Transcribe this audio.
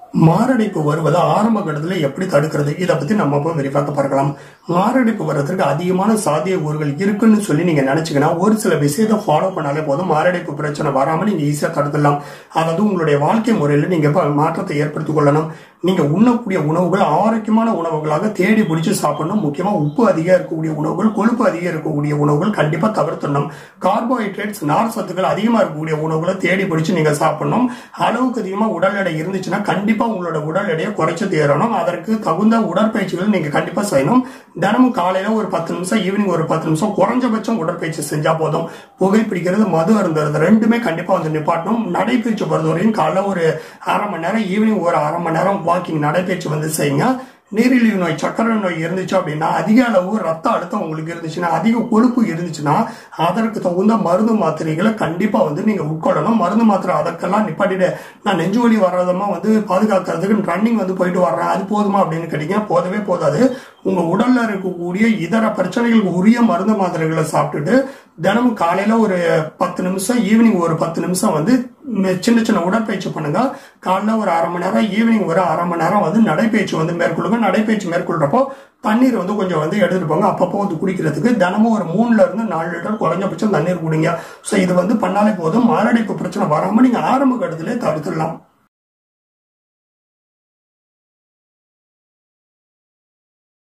மாரடைப்பு வருவதை ஆரம்ப கட்டத்தில் எப்படி தடுக்கிறது இதை பத்தி நம்ம இப்போ விரிவாக்க பார்க்கலாம் மாரடைப்பு வர்றதுக்கு அதிகமான சாத்திய கூறுகள் இருக்குன்னு சொல்லி நீங்க நினைச்சீங்கன்னா ஒரு சில விஷயத்தை ஃபாலோ பண்ணாலே போதும் மாரடைப்பு பிரச்சனை வராம நீங்க ஈஸியா தடுத்துடலாம் அதாவது உங்களுடைய வாழ்க்கை முறையில நீங்க இப்ப மாற்றத்தை ஏற்படுத்திக் கொள்ளணும் நீங்க உண்ணக்கூடிய உணவுகள் ஆரோக்கியமான உணவுகளாக தேடி பிடிச்சு சாப்பிடணும் முக்கியமா உப்பு அதிகம் இருக்கக்கூடிய உணவுகள் கொழுப்பு அதிகம் இருக்கக்கூடிய உணவுகள் கண்டிப்பா தவிர்த்துடணும் கார்போஹைட்ரேட்ஸ் நார் சத்துக்கள் அதிகமா இருக்கக்கூடிய உணவுகளை தேடி பிடிச்சு நீங்க சாப்பிடணும் அளவுக்கு அதிகமா உடல் எடை இருந்துச்சுன்னா கண்டிப்பா உங்களோட உடல் எடையை குறைச்சு தேரணும் அதற்கு தகுந்த உடற்பயிற்சிகள் நீங்க கண்டிப்பா செய்யணும் தினமும் காலையில ஒரு பத்து நிமிஷம் ஈவினிங் ஒரு பத்து நிமிஷம் குறைஞ்சபட்சம் உடற்பயிற்சி செஞ்சா போதும் புகைப்பிடிக்கிறது மது அருந்துறது ரெண்டுமே கண்டிப்பா வந்து நிப்பாட்டணும் நடைபயிற்சி பொறுத்தவரையும் காலைல ஒரு அரை மணி நேரம் ஈவினிங் ஒரு அரை மணி நேரம் வாக்கிங் நடைபயிற்சி வந்து செய்யுங்க நீரிழிவு நோய் சக்கரை நோய் இருந்துச்சு அப்படின்னா அதிக அளவு ரத்த அழுத்தம் உங்களுக்கு இருந்துச்சுன்னா அதிக கொழுப்பு இருந்துச்சுன்னா அதற்கு தகுந்த மருந்து மாத்திரைகளை கண்டிப்பா வந்து நீங்க உட்கொள்ளணும் மருந்து மாத்திரை அதற்கெல்லாம் நிப்பாட்டிட்டு நான் நெஞ்சு வலி வர்றதமா வந்து பாதுகாக்கிறதுக்கு ரன்னிங் வந்து போயிட்டு வர்றேன் அது போதுமா அப்படின்னு கேட்டீங்கன்னா போதவே போதாது உங்க உடல்ல இருக்கக்கூடிய இதர பிரச்சனைகளுக்கு உரிய மருந்து மாத்திரைகளை சாப்பிட்டுட்டு தினமும் காலையில ஒரு பத்து நிமிஷம் ஈவினிங் ஒரு பத்து நிமிஷம் வந்து சின்ன சின்ன உடற்பயிற்சி பண்ணுங்க காலைல ஒரு அரை மணி நேரம் ஈவினிங் ஒரு அரை மணி நேரம் வந்து நடைப்பயிற்சி வந்து மேற்கொள்ளுங்க நடைப்பயிற்சி மேற்கொள்றப்போ தண்ணீர் வந்து கொஞ்சம் வந்து எடுத்துட்டு போங்க அப்பப்போ வந்து குடிக்கிறதுக்கு தினமும் ஒரு மூணுல இருந்து நாலு லிட்டர் குறைஞ்சபட்சம் தண்ணீர் குடிங்க ஸோ இது வந்து பண்ணாலே போதும் மாரடைப்பு பிரச்சனை வராம நீங்க ஆரம்ப கட்டத்திலே தடுத்துடலாம்